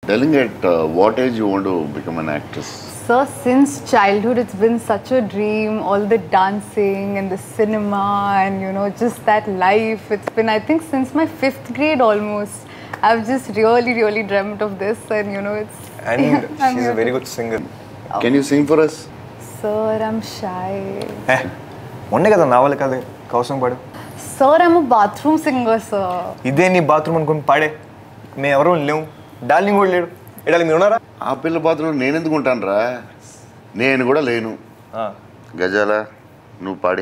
Telling at uh, what age you want to become an actress? So since childhood, it's been such a dream. All the dancing and the cinema, and you know, just that life. It's been, I think, since my fifth grade almost. I've just really, really dreamt of this, and you know, it's. And I'm she here very to- good singer Can you sing for us? Sir, I'm shy. మొన్నే కదా నా వాళ్ళ కదా కౌసం పాడు Sir, I'm a bathroom singer, sir. ఇదే నీ bathroom అనుకుని పాడే మేము ఎవరూ లేవు డార్లింగ్ కూడా లేడు ఏ డార్లింగ్ మీరు ఉన్నారా ఆ పిల్ల పాత్రలో నేను ఎందుకు ఉంటానురా నేను కూడా లేను ఆ, గజాల నువ్వు పాడే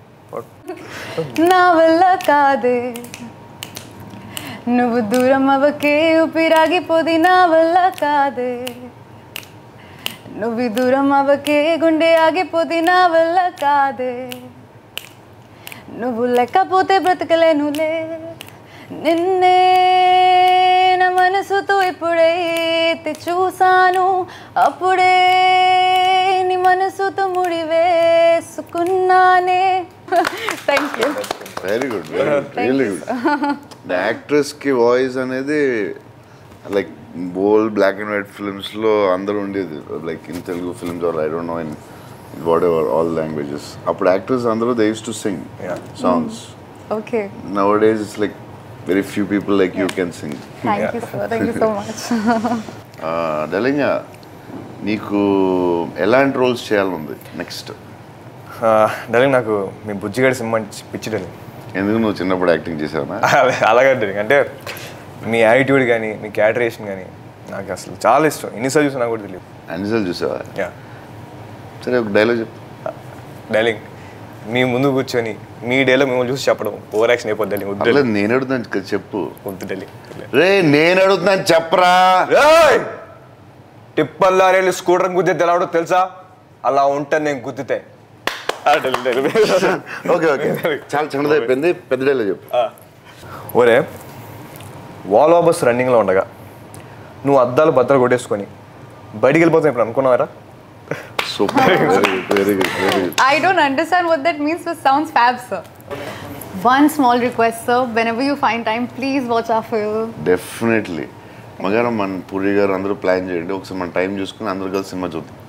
నా వల్ల కాదే నువ్వు దూరం అవ్వకే ఊపిరాగిపోది నా వల్ల కాదే నువ్వు దూరం అవ్వకే గుండె ఆగిపోది నా వల్ల కాదే నువ్వు లేకపోతే బ్రతకలేనులే నిన్నే నా మనసుతో ఎప్పుడైతే చూసాను అప్పుడే నీ మనసుతో ముడివేసుకున్నానే thank you very good very good really good the యాక్ట్రెస్కి వాయిస్ అనేది లైక్ బోల్ బ్లాక్ అండ్ వైట్ ఫిల్మ్స్లో అందరూ ఉండేది like in Telugu films or I don't know in whatever all languages అప్పుడు యాక్టర్స్ అందరూ they use to sing Yeah. Songs okay now days it's like very few people like you can sing thank you sir thank you so much darling నీకు ఎలాంటి roles చేయాలనుంది next ఆ, darling నాకు మీ బుజ్జిగాడి cinema అంటే పిచ్చి darling ఎందుకు నువ్వు చిన్నప్పుడు యాక్టింగ్ చేసావా అదే అలాగే డార్లింగ్ అంటే మీ యాటిట్యూడ్ కానీ మీ క్యాటరేషన్ కానీ నాకు అసలు చాలా ఇష్టం ఎన్నిసార్లు చూసినా నాకు కూడా తెలియదు అన్నిసార్లు చూసావా యా సరే ఒక డైలాగ్ చెప్పు డార్లింగ్ మీ ముందు కూర్చొని మీ డేలో మిమ్మల్ని చూసి చెప్పడం ఓవర్ యాక్షన్ అయిపోద్ది డార్లింగ్ వద్దు అట్లా డార్లింగ్. నేను అడుగుతాను కదా చెప్పు వద్దు డార్లింగ్ రే నేను అడుగుతున్నాను చెప్పరా రేయ్! టిప్పర్ లారీలు స్కూటర్ గుద్దితే ఎలా ఉంటుందో తెలుసా అలా ఉంటాను నేను గుద్దితే ఆ, డార్లింగ్, డార్లింగ్. ఓకే ఓకే చాలా చిన్నది అయిపోయింది పెద్ద డైలాగ్ చెప్పు ఒరే వాల్ బస్ రన్నింగ్లో ఉండగా నువ్వు అద్దాలు బద్దలు కొట్టేసుకొని బయటికి వెళ్ళిపోతావు ఇప్పుడు అనుకున్నావారా super very good very good very good I don't understand what that means, but sounds fab, sir. One small request, sir. Whenever you find time, please watch our film. Definitely మగారం మన పూరి గారు అందరూ ప్లాన్ చేయండి ఒకసారి మన time చూసుకుని అందరూ కలిసి సినిమా చూద్దాం